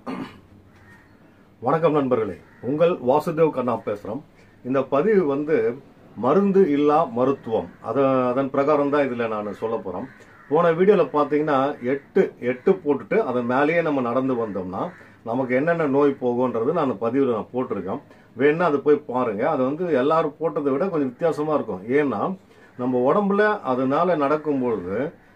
வணக்கம் நண்பர்களே உங்கள் வாசுதேவ் கண்ணா பேசுகிறோம் இந்த பதிவு வந்து மருந்து இல்லா மருத்துவம் அத அதன் பிரகாரம் தான் இதில் நான் சொல்ல போகிறோம் போன வீடியோவில் பார்த்தீங்கன்னா எட்டு எட்டு போட்டுட்டு அதன் மேலேயே நம்ம நடந்து வந்தோம்னா நமக்கு என்னென்ன நோய் போகுன்றது நான் பதிவில் நான் போட்டிருக்கேன் வேணா அது போய் பாருங்க அது வந்து எல்லாரும் போட்டதை விட கொஞ்சம் வித்தியாசமாக இருக்கும் ஏன்னா நம்ம உடம்புல அதனால நடக்கும்பொழுது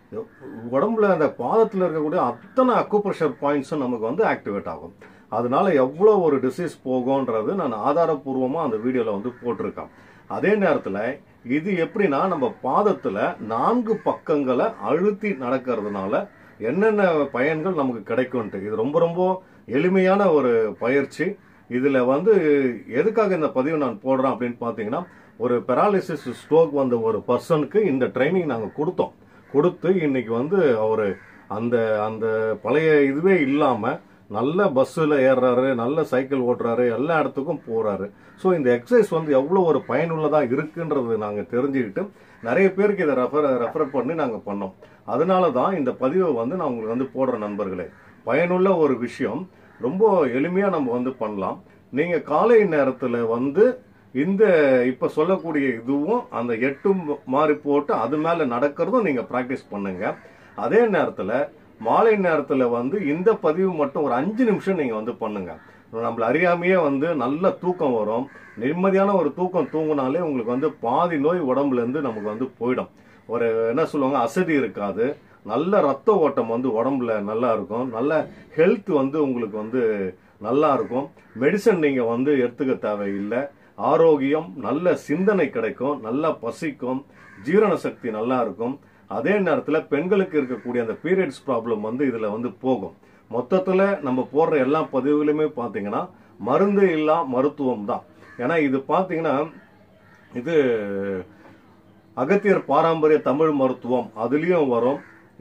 உடம்புல அந்த பாதத்தில் இருக்கக்கூடிய அத்தனை அக்குப்ரெஷர் பாயிண்ட்ஸும் நமக்கு வந்து ஆக்டிவேட் ஆகும் அதனால எவ்வளோ ஒரு டிசீஸ் போகும்ன்றது நான் ஆதாரப்பூர்வமாக அந்த வீடியோவில் வந்து போட்டிருக்கேன் அதே நேரத்தில் இது எப்படின்னா நம்ம பாதத்தில் நான்கு பக்கங்களை அழுத்தி நடக்கிறதுனால என்னென்ன பயன்கள் நமக்கு கிடைக்கும்ட்டு இது ரொம்ப ரொம்ப எளிமையான ஒரு பயிற்சி இதில் வந்து எதுக்காக இந்த பதிவு நான் போடுறேன் அப்படின்னு பார்த்தீங்கன்னா ஒரு பெராலிசிஸ் ஸ்ட்ரோக் வந்த ஒரு பர்சனுக்கு இந்த ட்ரைனிங் நாங்கள் கொடுத்தோம் கொடுத்து இன்னைக்கு வந்து அவர் அந்த அந்த பழைய இதுவே இல்லாமல் நல்ல பஸ்ஸில் ஏறுறாரு நல்ல சைக்கிள் ஓட்டுறாரு எல்லா இடத்துக்கும் போகிறாரு ஸோ இந்த எக்ஸசைஸ் வந்து எவ்வளோ ஒரு பயனுள்ளதாக இருக்குன்றது நாங்கள் தெரிஞ்சுக்கிட்டு நிறைய பேருக்கு இதை ரெஃபர் ரெஃபர் பண்ணி நாங்கள் பண்ணோம் அதனால தான் இந்த பதிவை வந்து நான் உங்களுக்கு வந்து போடுற நண்பர்களே பயனுள்ள ஒரு விஷயம் ரொம்ப எளிமையாக நம்ம வந்து பண்ணலாம் நீங்கள் காலை நேரத்தில் வந்து இந்த இப்போ சொல்லக்கூடிய இதுவும் அந்த எட்டும் மாறி போட்டு அது மேலே நடக்கிறதும் நீங்கள் ப்ராக்டிஸ் பண்ணுங்க அதே நேரத்தில் மாலை நேரத்தில் வந்து இந்த பதிவு மட்டும் ஒரு அஞ்சு நிமிஷம் நீங்கள் வந்து பண்ணுங்க நம்மள அறியாமையே வந்து நல்ல தூக்கம் வரும் நிம்மதியான ஒரு தூக்கம் தூங்கினாலே உங்களுக்கு வந்து பாதி நோய் உடம்புல இருந்து நமக்கு வந்து போயிடும் ஒரு என்ன சொல்லுவாங்க அசதி இருக்காது நல்ல ரத்த ஓட்டம் வந்து உடம்புல நல்லா இருக்கும் நல்ல ஹெல்த் வந்து உங்களுக்கு வந்து நல்லா இருக்கும் மெடிசன் நீங்கள் வந்து எடுத்துக்க தேவையில்லை ஆரோக்கியம் நல்ல சிந்தனை கிடைக்கும் நல்லா பசிக்கும் ஜீரண சக்தி நல்லா இருக்கும் அதே நேரத்தில் பெண்களுக்கு இருக்கக்கூடிய அந்த பீரியட்ஸ் ப்ராப்ளம் வந்து இதில் வந்து போகும் மொத்தத்தில் நம்ம போடுற எல்லா பதிவுகளுமே பார்த்தீங்கன்னா மருந்து இல்லா மருத்துவம் தான் ஏன்னா இது பார்த்தீங்கன்னா இது அகத்தியர் பாரம்பரிய தமிழ் மருத்துவம் அதுலேயும் வரும்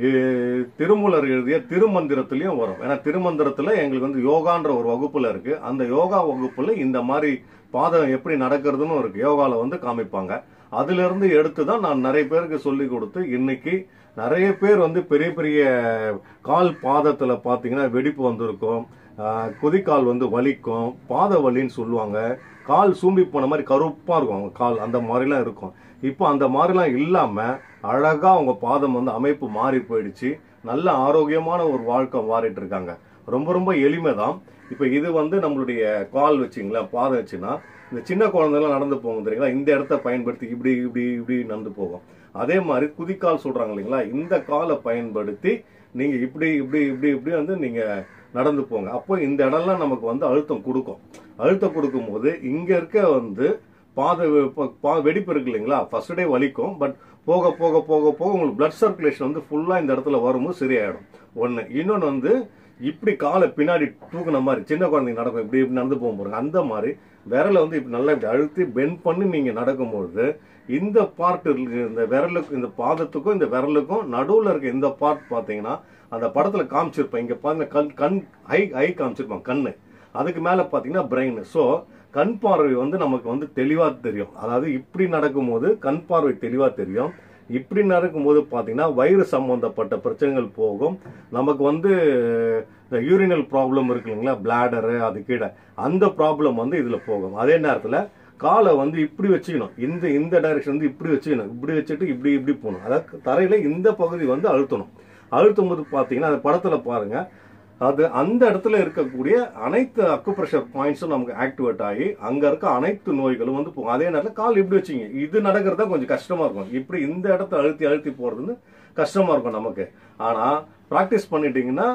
இ- திருமூலர் எழுதிய திருமந்திரத்திலையும் வரும் ஏன்னா திருமந்திரத்தில் எங்களுக்கு வந்து யோகான்ற ஒரு வகுப்புல இருக்கு அந்த யோகா வகுப்புல இந்த மாதிரி பாதம் எப்படி நடக்கிறதுன்னு இருக்கு யோகால வந்து காமிப்பாங்க அதுல இருந்து எடுத்து தான் நான் நிறைய பேருக்கு சொல்லி கொடுத்து இன்னைக்கு நிறைய பேர் வந்து பெரிய பெரிய கால் பாதத்துல பாத்தீங்கன்னா வெடிப்பு வந்திருக்கும் ஆஹ் குதிக்கால் வந்து வலிக்கும் பாத வலின்னு சொல்லுவாங்க கால் சூம்பி போன மாதிரி கருப்பா இருக்கும் அவங்க கால் அந்த மாதிரிலாம் இருக்கும் இப்போ அந்த மாதிரிலாம் இல்லாம அழகா அவங்க பாதம் வந்து அமைப்பு மாறி போயிடுச்சு நல்ல ஆரோக்கியமான ஒரு வாழ்க்கை மாறிட்டு இருக்காங்க ரொம்ப ரொம்ப எளிமை தான் இப்போ இது வந்து நம்மளுடைய கால் வச்சிங்களா பாதம் வச்சுன்னா இந்த சின்ன குழந்தைலாம் நடந்து போகும் தெரியுங்களா இந்த இடத்த பயன்படுத்தி இப்படி இப்படி இப்படி நடந்து போகும் அதே மாதிரி குதிக்கால் சொல்றாங்க இல்லைங்களா இந்த காலை பயன்படுத்தி நீங்க இப்படி இப்படி இப்படி இப்படி வந்து நீங்க நடந்து போங்க அப்போ இந்த இடம்லாம் நமக்கு வந்து அழுத்தம் கொடுக்கும் அழுத்தம் கொடுக்கும்போது இங்க இருக்க வந்து பாத வெ- பா- வெடிப்பு இருக்கு இல்லைங்களா ஃபர்ஸ்ட் டே வலிக்கும் பட் போக போக போக போக உங்களுக்கு பிளட் சர்க்குலேஷன் வந்து ஃபுல்லா இந்த இடத்துல வரும்போது சரியாயிடும் ஒன்று இன்னொன்று வந்து இப்படி காலை பின்னாடி தூக்குன மாதிரி சின்ன குழந்தைங்க நடக்கும் இப்படி இப்படி நடந்து போகும் பாருங்க அந்த மாதிரி விரலை வந்து இப்படி நல்லா இப்படி அழுத்தி பெண்ட் பண்ணி நீங்க நடக்கும்பொழுது இந்த பார்ட் இந்த விரலுக்கு இந்த பாதத்துக்கும் இந்த விரலுக்கும் நடுவுல இருக்க இந்த பார்ட் பாத்தீங்கன்னா அந்த படத்துல காமிச்சிருப்பேன் இங்க பாருங்க கண் கண் ஐ ஐ காமிச்சிருப்பான் கண்ணு அதுக்கு மேல பாத்தீங்கன்னா பிரெயின் ஸோ கண் பார்வை வந்து நமக்கு வந்து தெளிவா தெரியும் அதாவது இப்படி நடக்கும்போது கண் பார்வை தெளிவா தெரியும் இப்படி நடக்கும்போது பாத்தீங்கன்னா வயிறு சம்பந்தப்பட்ட பிரச்சனைகள் போகும் நமக்கு வந்து இந்த யூரினல் ப்ராப்ளம் இருக்கு இல்லைங்களா பிளாடரு அது கீழே அந்த ப்ராப்ளம் வந்து இதுல போகும் அதே நேரத்துல காலை வந்து இப்படி வச்சுக்கணும் இந்த இந்த டைரக்ஷன் வந்து இப்படி வச்சுக்கணும் இப்படி வச்சுட்டு இப்படி இப்படி போகணும் அதாவது தரையில இந்த பகுதி வந்து அழுத்தணும் அழுத்தும் போது பாத்தீங்கன்னா அந்த படத்துல பாருங்க அது அந்த இடத்துல இருக்கக்கூடிய அனைத்து அக்குப்ரெஷர் பாயிண்ட்ஸும் நமக்கு ஆக்டிவேட் ஆகி அங்க இருக்க அனைத்து நோய்களும் வந்து போகும் அதே நேரத்தில் கால் இப்படி வச்சுங்க இது நடக்கிறது தான் கொஞ்சம் கஷ்டமா இருக்கும் இப்படி இந்த இடத்த அழுத்தி அழுத்தி போறதுன்னு கஷ்டமா இருக்கும் நமக்கு ஆனா பிராக்டிஸ் பண்ணிட்டீங்கன்னா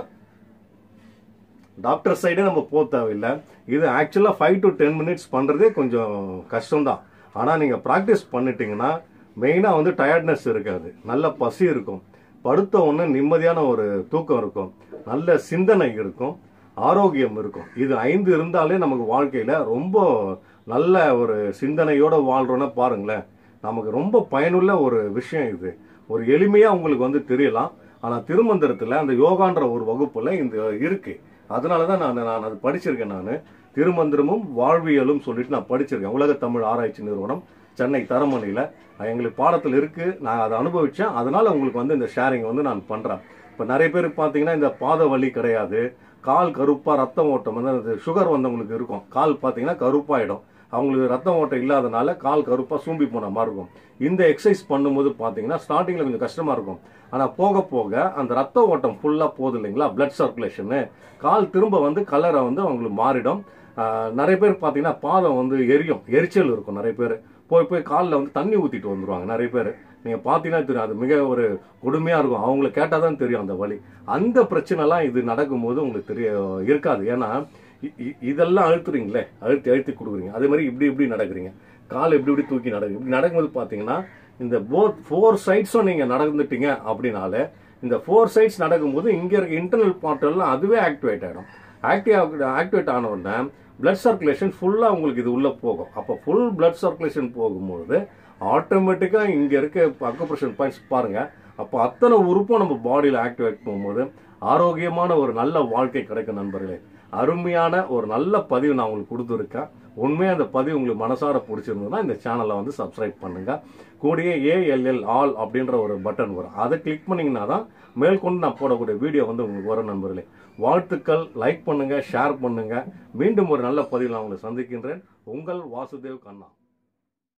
டாக்டர் சைடே நம்ம போக தேவையில்லை இது ஆக்சுவலாக ஃபைவ் டு டென் மினிட்ஸ் பண்ணுறதே கொஞ்சம் கஷ்டம்தான் ஆனால் நீங்கள் ப்ராக்டிஸ் பண்ணிட்டீங்கன்னா மெயினாக வந்து டயர்ட்னஸ் இருக்காது நல்ல பசி இருக்கும் படுத்த உடனே நிம்மதியான ஒரு தூக்கம் இருக்கும் நல்ல சிந்தனை இருக்கும் ஆரோக்கியம் இருக்கும் இது ஐந்து இருந்தாலே நமக்கு வாழ்க்கையில் ரொம்ப நல்ல ஒரு சிந்தனையோட வாழ்றோன்னா பாருங்களேன் நமக்கு ரொம்ப பயனுள்ள ஒரு விஷயம் இது ஒரு எளிமையாக உங்களுக்கு வந்து தெரியலாம் ஆனால் திருமந்திரத்தில் அந்த யோகான்ற ஒரு வகுப்புல இந்த இருக்கு அதனால தான் நான் நான் அது படிச்சிருக்கேன் நான் திருமந்திரமும் வாழ்வியலும் சொல்லிட்டு நான் படிச்சிருக்கேன் உலக தமிழ் ஆராய்ச்சி நிறுவனம் சென்னை தரமணியில் எங்களுக்கு பாடத்தில் இருக்கு நான் அதை அனுபவிச்சேன் அதனால உங்களுக்கு வந்து இந்த ஷேரிங் வந்து நான் பண்றேன் இப்போ நிறைய பேர் பார்த்தீங்கன்னா இந்த பாத வலி கிடையாது கால் கருப்பா ரத்த ஓட்டம் வந்து சுகர் வந்தவங்களுக்கு இருக்கும் கால் பார்த்தீங்கன்னா கருப்பாயிடும் அவங்களுக்கு ரத்த ஓட்டம் இல்லாதனால கால் கருப்பா சூம்பி போன மாதிரி இருக்கும் இந்த எக்ஸசைஸ் பண்ணும்போது பார்த்தீங்கன்னா ஸ்டார்டிங்ல கொஞ்சம் கஷ்டமா இருக்கும் ஆனா போக போக அந்த ரத்த ஓட்டம் ஃபுல்லா போகுது இல்லைங்களா பிளட் சர்க்குலேஷனு கால் திரும்ப வந்து கலரை வந்து அவங்களுக்கு மாறிடும் ஆஹ் நிறைய பேர் பார்த்தீங்கன்னா பாதம் வந்து எரியும் எரிச்சல் இருக்கும் நிறைய பேர் போய் போய் காலில் வந்து தண்ணி ஊற்றிட்டு வந்துருவாங்க நிறைய பேர் நீங்கள் பார்த்தீங்கன்னா தெரியும் அது மிக ஒரு கொடுமையாக இருக்கும் அவங்கள கேட்டால் தான் தெரியும் அந்த வலி அந்த பிரச்சனைலாம் இது நடக்கும்போது உங்களுக்கு தெரிய இருக்காது ஏன்னா இ- இ- இதெல்லாம் அழுத்துறீங்களே அழுத்தி அழுத்தி கொடுக்குறீங்க அதே மாதிரி இப்படி இப்படி நடக்கிறீங்க கால் இப்படி இப்படி தூக்கி நடக்கு இப்படி நடக்கும்போது பார்த்தீங்கன்னா இந்த போத் ஃபோர் சைட்ஸும் நீங்கள் நடந்துட்டீங்க அப்படின்னாலே இந்த ஃபோர் சைட்ஸ் நடக்கும்போது இங்கே இருக்க இன்டர்னல் பார்ட் எல்லாம் அதுவே ஆக்டிவேட் ஆகிடும் ஆக்டிவ் ஆக்டிவேட் ஆன உடனே பிளட் சர்க்குலேஷன் ஃபுல்லாக உங்களுக்கு இது உள்ளே போகும் அப்போ ஃபுல் பிளட் சர்க்குலேஷன் போகும்போது ஆட்டோமேட்டிக்காக இங்கே இருக்க அக்குப்ரெஷன் பாயிண்ட்ஸ் பாருங்கள் அப்போ அத்தனை உறுப்பும் நம்ம பாடியில் ஆக்டிவேட் போகும்போது ஆரோக்கியமான ஒரு நல்ல வாழ்க்கை கிடைக்கும் நண்பர்களே அருமையான ஒரு நல்ல பதிவு நான் உங்களுக்கு கொடுத்துருக்கேன் உண்மையாக அந்த பதிவு உங்களுக்கு மனசார பிடிச்சிருந்ததுன்னா இந்த சேனலை வந்து சப்ஸ்கிரைப் பண்ணுங்க கூடயே ஏஎல்எல் ஆல் அப்படின்ற ஒரு பட்டன் வரும் அதை கிளிக் பண்ணீங்கன்னா தான் மேற்கொண்டு நான் போடக்கூடிய வீடியோ வந்து உங்களுக்கு வரும் நண்பர்களே வாழ்த்துக்கள் லைக் பண்ணுங்க ஷேர் பண்ணுங்க மீண்டும் ஒரு நல்ல பதிவில் நான் உங்களை சந்திக்கின்றேன் உங்கள் வாசுதேவ் கண்ணா